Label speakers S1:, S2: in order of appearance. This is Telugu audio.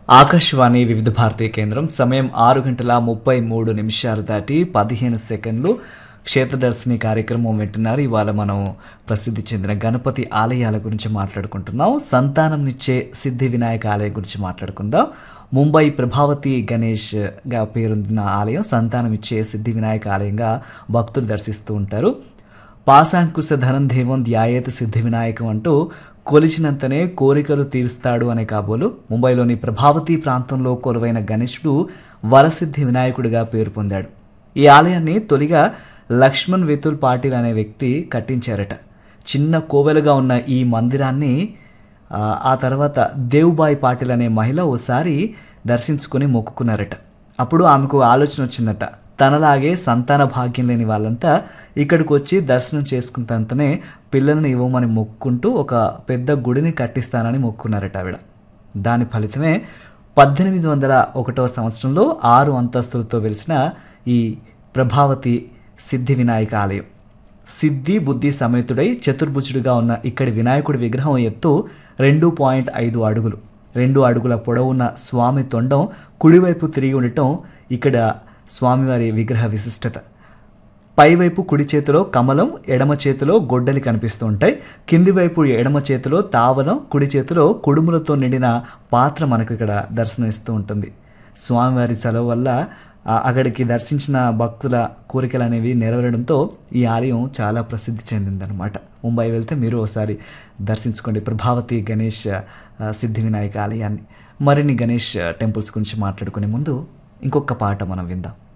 S1: ఆకాశవాణి వివిధ భారతీయ కేంద్రం సమయం ఆరు గంటల ముప్పై మూడు నిమిషాలు దాటి పదిహేను సెకండ్లు క్షేత్రదర్శిని కార్యక్రమం వింటున్నారు ఇవాళ మనం ప్రసిద్ధి చెందిన గణపతి ఆలయాల గురించి మాట్లాడుకుంటున్నాం సంతానంనిచ్చే సిద్ధి వినాయక ఆలయం గురించి మాట్లాడుకుందాం ముంబై ప్రభావతి గణేష్ గా పేరొందిన ఆలయం సంతానం ఇచ్చే సిద్ధి వినాయక ఆలయంగా భక్తులు దర్శిస్తూ ఉంటారు పాశాంకుశ ధనం దేవం ధ్యాయేత సిద్ధి వినాయకం అంటూ కొలిచినంతనే కోరికలు తీరుస్తాడు అనే కాబోలు ముంబైలోని ప్రభావతి ప్రాంతంలో కొలువైన గణేశుడు వరసిద్ధి వినాయకుడిగా పేరు పొందాడు ఈ ఆలయాన్ని తొలిగా లక్ష్మణ్ వెతుల్ పాటిల్ అనే వ్యక్తి కట్టించారట చిన్న కోవెలుగా ఉన్న ఈ మందిరాన్ని ఆ, ఆ తర్వాత దేవుబాయ్ పాటిల్ అనే మహిళ ఓసారి దర్శించుకొని మొక్కుకున్నారట అప్పుడు ఆమెకు ఆలోచన వచ్చిందట తనలాగే సంతాన భాగ్యం లేని వాళ్ళంతా ఇక్కడికి వచ్చి దర్శనం చేసుకుంటంతనే పిల్లలను ఇవ్వమని మొక్కుంటూ ఒక పెద్ద గుడిని కట్టిస్తానని మొక్కున్నారట ఆవిడ దాని ఫలితమే పద్దెనిమిది వందల ఒకటవ సంవత్సరంలో ఆరు అంతస్తులతో వెలిసిన ఈ ప్రభావతి సిద్ధి వినాయక ఆలయం సిద్ధి బుద్ధి సమేతుడై చతుర్భుజుడిగా ఉన్న ఇక్కడి వినాయకుడి విగ్రహం ఎత్తు రెండు పాయింట్ ఐదు అడుగులు రెండు అడుగుల పొడవున్న స్వామి తొండం కుడివైపు తిరిగి ఉండటం ఇక్కడ స్వామివారి విగ్రహ విశిష్టత పైవైపు కుడి చేతిలో కమలం ఎడమ చేతిలో గొడ్డలి కనిపిస్తూ ఉంటాయి కింది వైపు ఎడమ చేతిలో తావలం కుడి చేతిలో కుడుములతో నిండిన పాత్ర మనకు ఇక్కడ దర్శనమిస్తూ ఉంటుంది స్వామివారి చలవ వల్ల ఆ, అక్కడికి దర్శించిన భక్తుల కోరికలు అనేవి నెరవేరడంతో ఈ ఆలయం చాలా ప్రసిద్ధి చెందిందనమాట ముంబై వెళ్తే మీరు ఒకసారి దర్శించుకోండి ప్రభావతి గణేష్ ఆ, సిద్ధి వినాయక ఆలయాన్ని మరిన్ని గణేష్ టెంపుల్స్ గురించి మాట్లాడుకునే ముందు ఇంకొక పాట మనం విందాం